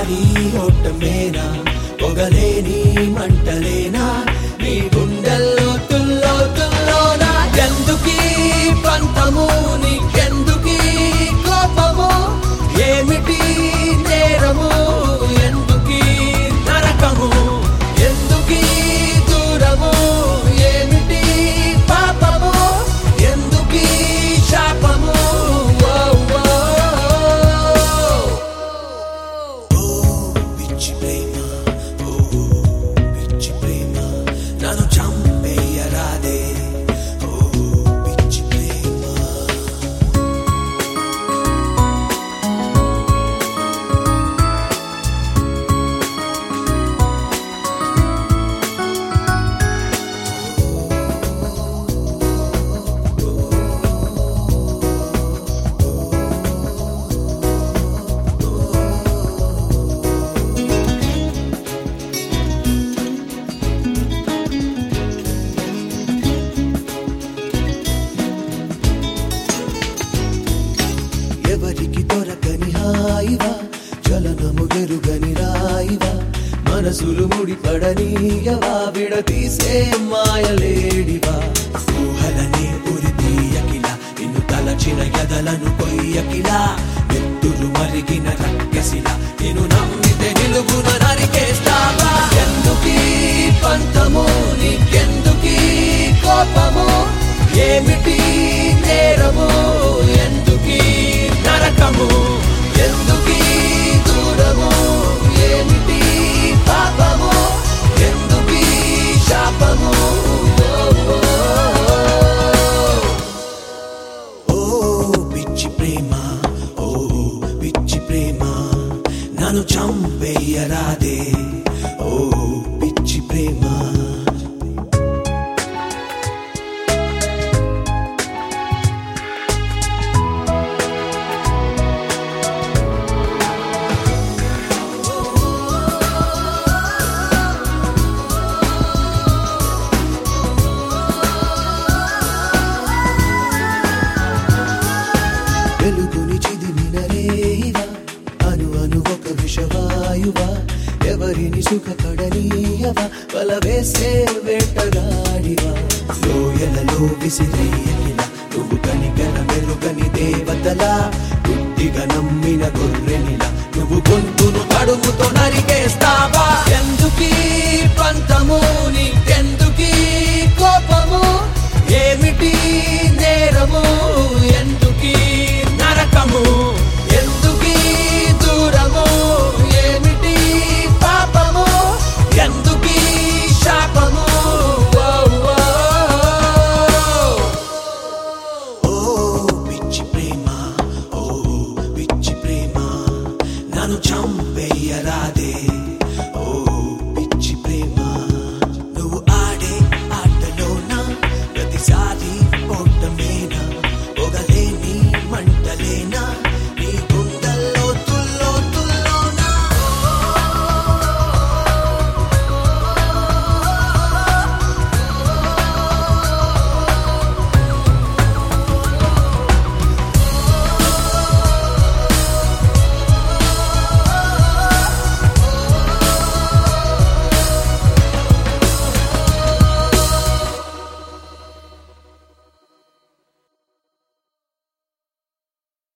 గాలి ఓటమేనా పొగలేని మంటలేనా నీ గుండెల్లో తుల్లో తుల్లోనా ఎందుకీ పంతము నీకెందుకీ కోపము ఏమిటి నేరము ఎందుకీ నరకము ఎందుకీ దూరము ఏమిటి పాపము ఎందుకీ శాపము ఓ, ఓ, ఓ. పిచ్చి ప్రేమ ఓ పిచ్చి ప్రేమ నన్ను చంపేయరాదే ఓ పిచ్చి ప్రేమ ఎవరికి దొరకని హాయివా చలనము ఎరుగని రాయివా మనసులు ముడిపడనీయవా విడతీసే మాయలేడివా ఊహలనే ఉరి తీయకిలా నిన్ను తలచిన ఎదలను కొయ్యకిలా ఎత్తులు మరిగిన రక్కసిలా నేను నమ్మితే నిలువున నరికేస్తావా ఎందుకీ పంతము నీకెందుకీ కోపము ఏమిటి నేరము ఎందుకీ నరకము ఎందుకీ దూరము ఏమిటి పాపము ఎందుకీ శాపము ఓ, ఓ, ఓ పిచ్చి ప్రేమ ఓ పిచ్చి ప్రేమ నన్ను చంపేయరాదే ఓ పిచ్చి ప్రేమ వెలుగుని చిదిమిన రేయివా అను అను ఒక విషవాయువా ఎవరిని సుఖపడనీయవా వల వేసే వేటగాడివా లోయలలో విసిరేయకిలా నువ్వు కనికన మెరుగని దేవతలా గుడ్డిగా నమ్మిన గొర్రెనిలా నువ్వు గొంతును కడుగుతో నరికేస్తావా ఎందుకీ పంతము నీకెందుకీ కోపము ఏమిటి నేరము ఎందు